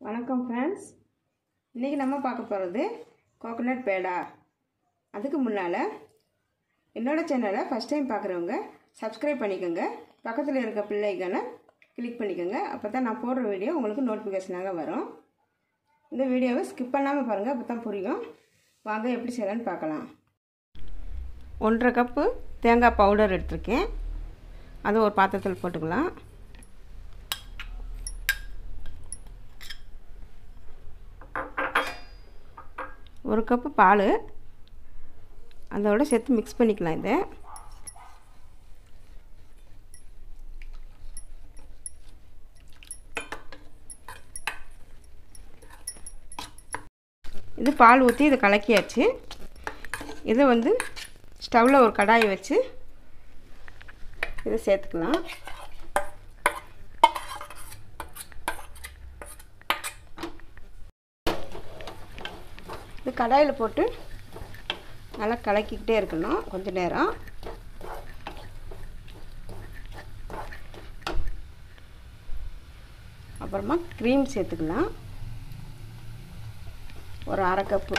வணக்கம் ஃப்ரெண்ட்ஸ் இன்றைக்கி நம்ம பார்க்க போகிறது கோகோனட் பேடா அதுக்கு முன்னால் என்னோடய சேனலை ஃபஸ்ட் டைம் பார்க்குறவங்க சப்ஸ்கிரைப் பண்ணிக்கோங்க பக்கத்தில் இருக்க பிள்ளைகளை கிளிக் பண்ணிக்கோங்க அப்போ தான் நான் போடுற வீடியோ உங்களுக்கு நோட்டிஃபிகேஷனாக வரும் இந்த வீடியோவை ஸ்கிப் பண்ணாமல் பாருங்கள் அப்போ தான் புரியும் வாங்க எப்படி செய்யலான்னு பார்க்கலாம் ஒன்றரை கப்பு தேங்காய் பவுடர் எடுத்திருக்கேன் அதை ஒரு பாத்திரத்தில் போட்டுக்கலாம் ஒரு கப்பு பால் அதோட சேர்த்து மிக்ஸ் பண்ணிக்கலாம் இதை இது பால் ஊற்றி இதை கலக்கியாச்சு இதை வந்து ஸ்டவ்வில் ஒரு கடாயை வச்சு இதை சேர்த்துக்கலாம் இது கடாயில் போட்டு நல்லா கலக்கிக்கிட்டே இருக்கணும் கொஞ்ச நேரம் அப்புறமா க்ரீம் சேர்த்துக்கலாம் ஒரு அரை கப்பு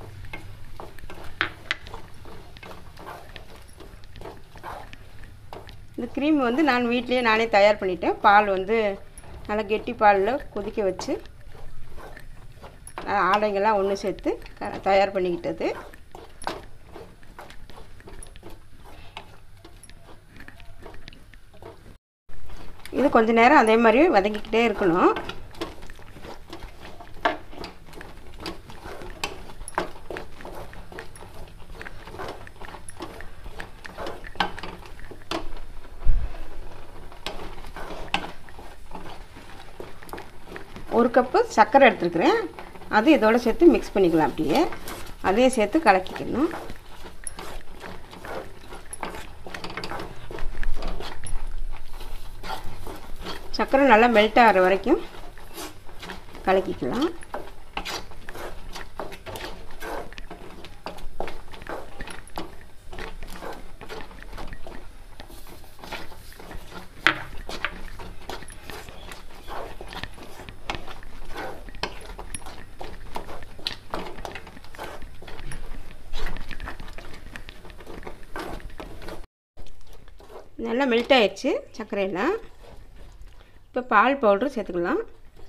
இந்த க்ரீம் வந்து நான் வீட்லேயே நானே தயார் பண்ணிட்டேன் பால் வந்து நல்லா கெட்டி பாலில் கொதிக்க வச்சு ஆடைங்கள்லாம் ஒன்று சேர்த்து தயார் பண்ணிக்கிட்டது இது கொஞ்ச நேரம் அதே மாதிரி வதக்கிக்கிட்டே இருக்கணும் ஒரு கப்பு சர்க்கரை எடுத்துருக்குறேன் அது இதோட சேர்த்து மிக்ஸ் பண்ணிக்கலாம் அப்படியே அதையும் சேர்த்து கலக்கிக்கணும் சர்க்கரை நல்லா மெல்ட் ஆகிற வரைக்கும் கலக்கிக்கலாம் நல்லா மெல்ட் ஆயிடுச்சு சர்க்கரையெல்லாம் இப்போ பால் பவுட்ரு சேர்த்துக்கலாம்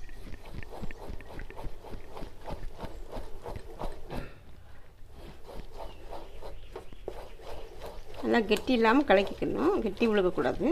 நல்லா கெட்டி இல்லாமல் கலக்கிக்கணும் கெட்டி விழுகக்கூடாது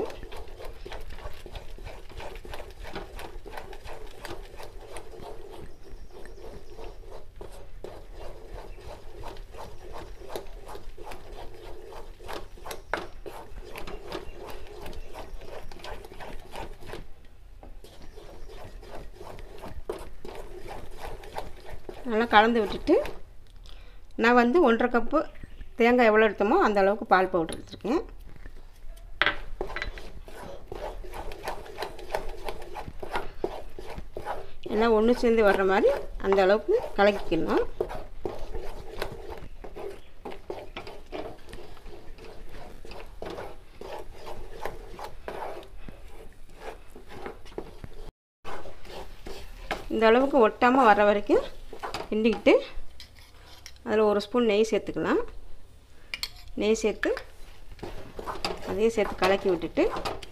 நல்லா கலந்து விட்டுட்டு நான் வந்து ஒன்றரை கப்பு தேங்காய் எவ்வளோ எடுத்தோமோ அந்த அளவுக்கு பால் பவுடர் எடுத்துருக்கேன் எல்லாம் ஒன்று சேர்ந்து வர்ற மாதிரி அந்த அளவுக்கு கலக்கிக்கணும் இந்த அளவுக்கு ஒட்டாமல் வர வரைக்கும் கிண்டிக்கிட்டு அதில் ஒரு ஸ்பூன் நெய் சேர்த்துக்கலாம் நெய் சேர்த்து அதையும் சேர்த்து கலக்கி விட்டுட்டு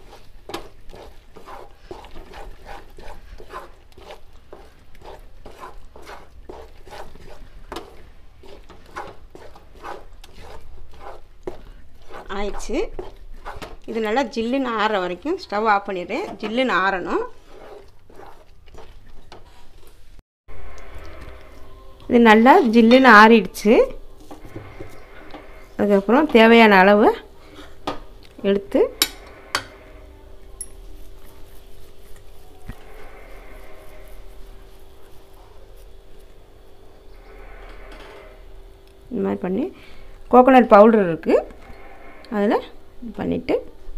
ஆயிடுச்சு இது நல்லா ஜில்லுன்னு ஆறுற வரைக்கும் ஸ்டவ் ஆஃப் பண்ணிடுறேன் ஜில்லுன்னு ஆறணும் இது நல்லா ஜில்லுன்னு ஆறிடுச்சு அதுக்கப்புறம் தேவையான அளவு எடுத்து இந்த மாதிரி பண்ணி கோகோனட் பவுடர் இருக்குது அதில் பண்ணிவிட்டு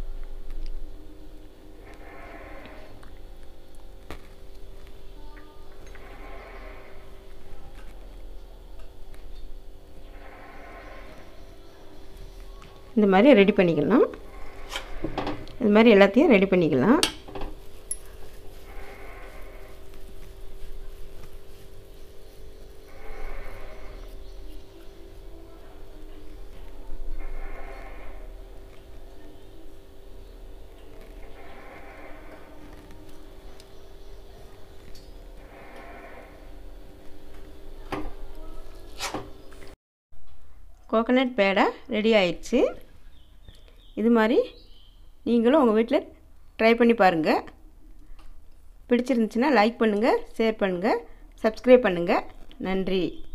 இந்த மாதிரி ரெடி பண்ணிக்கலாம் இது மாதிரி எல்லாத்தையும் ரெடி பண்ணிக்கலாம் கோகனட் பேடா ரெடி ஆயிடுச்சு இது மாதிரி நீங்களும் உங்கள் வீட்டில் ட்ரை பண்ணி பாருங்கள் பிடிச்சிருந்துச்சுன்னா லைக் பண்ணுங்கள் ஷேர் பண்ணுங்கள் சப்ஸ்கிரைப் பண்ணுங்கள் நன்றி